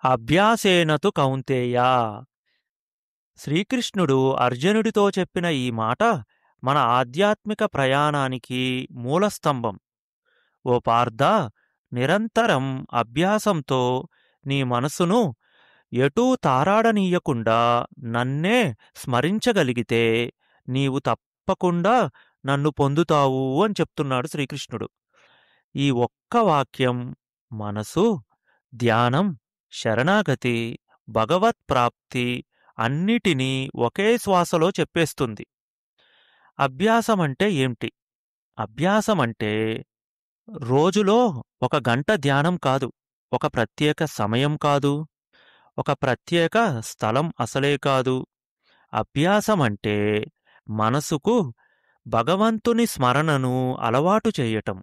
అభ్యాసేనతు కౌంతేయ శ్రీకృష్ణుడు అర్జునుడితో చెప్పిన ఈ మాట మన ఆధ్యాత్మిక ప్రయాణానికి మూలస్తంభం ఓ పార్థ నిరంతరం అభ్యాసంతో నీ మనసును ఎటూ తారాడనీయకుండా నన్నే స్మరించగలిగితే నీవు తప్పకుండా నన్ను పొందుతావు అని చెప్తున్నాడు శ్రీకృష్ణుడు ఈ ఒక్క వాక్యం మనసు ధ్యానం శరణాగతి భగవత్ ప్రాప్తి అన్నిటినీ ఒకే శ్వాసలో చెప్పేస్తుంది అభ్యాసమంటే ఏంటి అభ్యాసమంటే రోజులో ఒక గంట ధ్యానం కాదు ఒక ప్రత్యేక సమయం కాదు ఒక ప్రత్యేక స్థలం అసలే కాదు అభ్యాసమంటే మనసుకు భగవంతుని స్మరణను అలవాటు చేయటం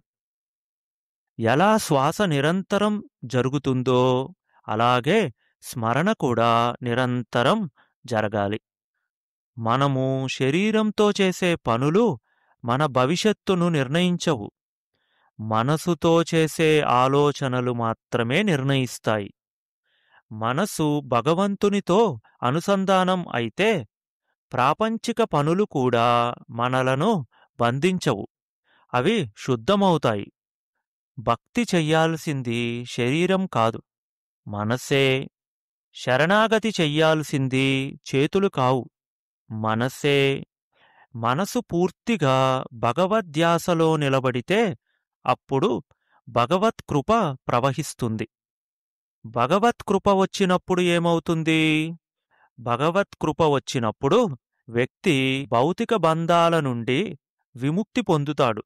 ఎలా శ్వాస నిరంతరం జరుగుతుందో అలాగే స్మరణ కూడా నిరంతరం జరగాలి మనము శరీరంతో చేసే పనులు మన భవిష్యత్తును నిర్ణయించవు మనసుతో చేసే ఆలోచనలు మాత్రమే నిర్ణయిస్తాయి మనసు భగవంతునితో అనుసంధానం అయితే ప్రాపంచిక పనులు కూడా మనలను బంధించవు అవి శుద్ధమవుతాయి భక్తి చెయ్యాల్సింది శరీరం కాదు మనసే శరణాగతి చెయ్యాల్సింది చేతులు కావు మనసే మనసు పూర్తిగా భగవద్ధ్యాసలో నిలబడితే అప్పుడు భగవత్ కృప ప్రవహిస్తుంది భగవత్ కృప వచ్చినప్పుడు ఏమవుతుంది భగవత్ కృప వచ్చినప్పుడు వ్యక్తి భౌతిక బంధాల నుండి విముక్తి పొందుతాడు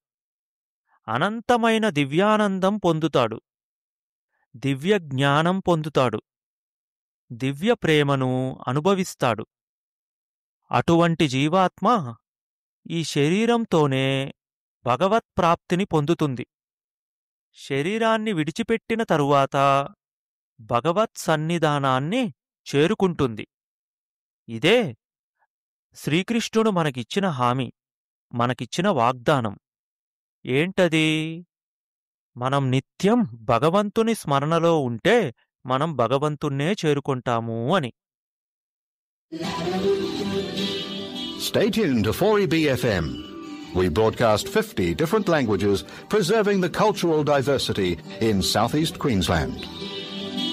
అనంతమైన దివ్యానందం పొందుతాడు దివ్య జ్ఞానం పొందుతాడు దివ్య ప్రేమను అనుభవిస్తాడు అటువంటి జీవాత్మ ఈ శరీరంతోనే భగవత్ప్రాప్తిని పొందుతుంది శరీరాన్ని విడిచిపెట్టిన తరువాత భగవత్ సన్నిధానాన్ని చేరుకుంటుంది ఇదే శ్రీకృష్ణుడు మనకిచ్చిన హామీ మనకిచ్చిన వాగ్దానం ఏంటది మనం నిత్యం భగవంతుని స్మరణలో ఉంటే మనం భగవంతున్నే చేరుకుంటాము అని Stay tuned to 4EBFM. We broadcast 50 different languages, preserving the cultural diversity in southeast Queensland.